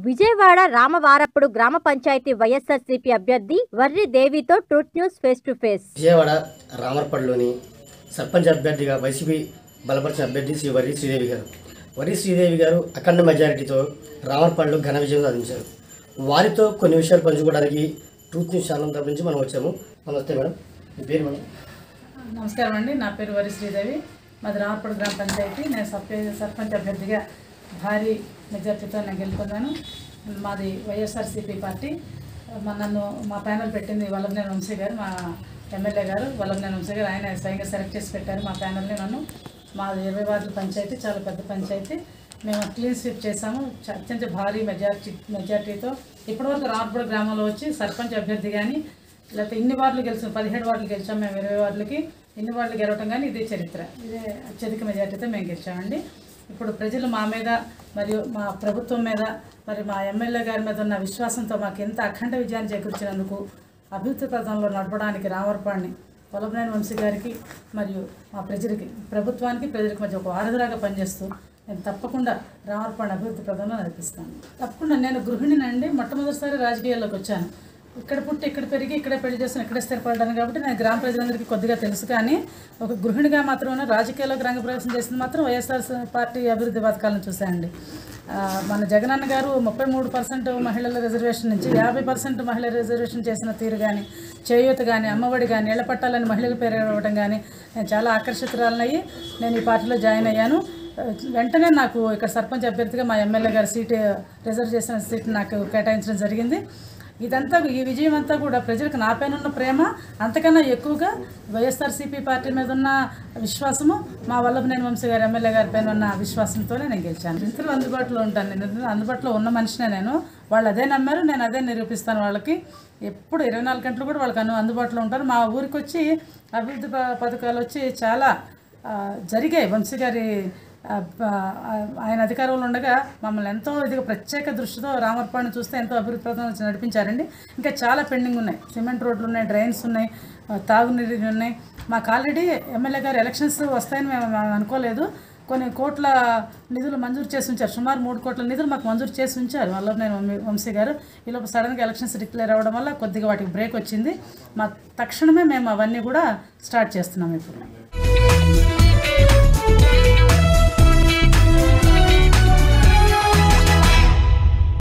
విజయవాడ రామవారప్పుడు గ్రామ పంచాయతీ వైఎస్ఆర్సీపీ అభ్యర్థి వర్రి దేవితో truth news face to face Vijayawada రామర్పల్లిలోని సర్పంచ్ అభ్యర్థిగా వైసీపీ బలపరిచిన అభ్యర్థి శ్రీ వర్రి శ్రీదేవి గారు వర్రి శ్రీదేవి గారు అఖండ మెజారిటీతో రామర్పల్లిలో ఘన విజయం సాధించారు వారితో కొన్ని విషయాలు పంచుకోవడానికి ట్రూత్ న్యూస్ ఛానల్ తరపు నుంచి మనం వచ్చాము నమస్తే మేడం మీ పేరు మేడం నమస్కారం అండి నా పేరు వరి శ్రీదేవి మాది రామపూడి గ్రామ పంచాయతీ నేను సర్పే సర్పంచ్ అభ్యర్థిగా భారీ మెజార్టీతో నేను గెలుపొందాను మాది వైఎస్ఆర్సీపీ పార్టీ మా నన్ను మా ప్యానల్ పెట్టింది వల్లభనేని వంశీ గారు మా ఎమ్మెల్యే గారు వల్లభనేని వంశీ గారు ఆయన స్వయంగా సెలెక్ట్ చేసి పెట్టారు మా ప్యానల్ని నన్ను మాది ఇరవై వార్డుల పంచాయతీ చాలా పెద్ద పంచాయతీ మేము క్లీన్ స్వీప్ చేసాము చ- అత్యంత భారీ మెజార్టీ మెజార్టీతో ఇప్పటివరకు రామపూడి గ్రామంలో వచ్చి సర్పంచ్ అభ్యర్థి కానీ లేకపోతే ఇన్ని వార్డులు గెలిచాం పదిహేడు వార్డులు గెలిచాం మేము ఇరవై వార్డులకి ఇన్ని వార్డులు గెలవటం కానీ ఇదే చరిత్ర ఇదే అత్యధిక మెజార్టీతో మేము గెలిచామండి ఇప్పుడు ప్రజలు మా మీద మరియు మా ప్రభుత్వం మీద మరి మా ఎమ్మెల్యే గారి మీద ఉన్న విశ్వాసంతో మాకు ఎంత అఖండ విజయాన్ని చేకూర్చినందుకు అభివృద్ధి పథంలో నడపడానికి రామవరపాడిని పొలమనేని వంశీ గారికి మరియు మా ప్రజలకి ప్రభుత్వానికి ప్రజలకు మధ్య ఒక వారధిలాగా పనిచేస్తూ నేను తప్పకుండా రామర్పాడు అభివృద్ధి ప్రదంలో నడిపిస్తాను తప్పకుండా నేను గృహిణినండి మొట్టమొదటిసారి రాజకీయాల్లోకి వచ్చాను ఇక్కడ పుట్టి ఇక్కడ పెరిగి ఇక్కడే పెళ్లి చేసుకుని ఇక్కడే స్థిరపడ్డాను కాబట్టి నేను గ్రామ ప్రజలందరికీ కొద్దిగా తెలుసు కానీ ఒక గృహిణిగా మాత్రమే రాజకీయాల్లోకి రంగప్రవేశం చేసింది మాత్రం వైఎస్ఆర్ పార్టీ అభివృద్ధి పథకాలను చూశానండి ఆ, మన జగనన్న గారు ముప్పై మూడు పర్సెంట్ మహిళల రిజర్వేషన్ నుంచి యాభై పర్సెంట్ మహిళల రిజర్వేషన్ చేసిన తీరు కానీ చేయూత కానీ అమ్మఒడి కానీ ఇళ్ల పట్టాలని మహిళల పేరు ఇవ్వడం కానీ నేను చాలా ఆకర్షితురాలనయ్యి నేను ఈ పార్టీలో జాయిన్ అయ్యాను ఆ, వెంటనే నాకు ఇక్కడ సర్పంచ్ అభ్యర్థిగా మా ఎమ్మెల్యే గారి సీటు రిజర్వ్ చేసిన సీట్ నాకు కేటాయించడం జరిగింది ఇదంతా ఈ విజయం అంతా కూడా ప్రజలకు నా పైన ఉన్న ప్రేమ అంతకన్నా ఎక్కువగా వైఎస్ఆర్సీపీ పార్టీ మీద ఉన్న విశ్వాసము మా వల్లభనేని వంశీ గారి ఎమ్మెల్యే గారి పైన ఉన్న విశ్వాసంతోనే నేను గెలిచాను నిధులు అందుబాటులో ఉంటాను నేను నిధులు అందుబాటులో ఉన్న మనిషినే నేను వాళ్ళు అదే నమ్మారు నేను అదే నిరూపిస్తాను వాళ్ళకి ఎప్పుడు ఇరవై నాలుగు గంటలు కూడా వాళ్ళకి అను అందుబాటులో ఉంటారు మా ఊరికి వచ్చి అభివృద్ధి ప- పథకాలు వచ్చి చాలా ఆ, జరిగాయి వంశీ గారి ఆ, ప- ఆ, ఆయన అధికారంలో ఉండగా మమ్మల్ని ఎంతో ఇదిగా ప్రత్యేక దృష్టితో రామర్పాడిని చూస్తే ఎంతో అభివృద్ధి పథకం నడిపించారండి ఇంకా చాలా పెండింగ్ ఉన్నాయి సిమెంట్ రోడ్లు ఉన్నాయి డ్రైన్స్ ఉన్నాయి ఆ, తాగునీరు ఉన్నాయి మాకు ఆల్రెడీ ఎమ్మెల్యే గారు ఎలక్షన్స్ వస్తాయని మేము మేము అనుకోలేదు కొన్ని కోట్ల నిధులు మంజూరు చేసి ఉంచారు సుమారు మూడు కోట్ల నిధులు మాకు మంజూరు చేసి ఉంచారు వల్ల నేను వంశీ గారు ఈలోపు సడన్గా ఎలక్షన్స్ డిక్లేర్ అవ్వడం వల్ల కొద్దిగా వాటికి బ్రేక్ వచ్చింది మా తక్షణమే మేము అవన్నీ కూడా స్టార్ట్ చేస్తున్నాం ఇప్పుడు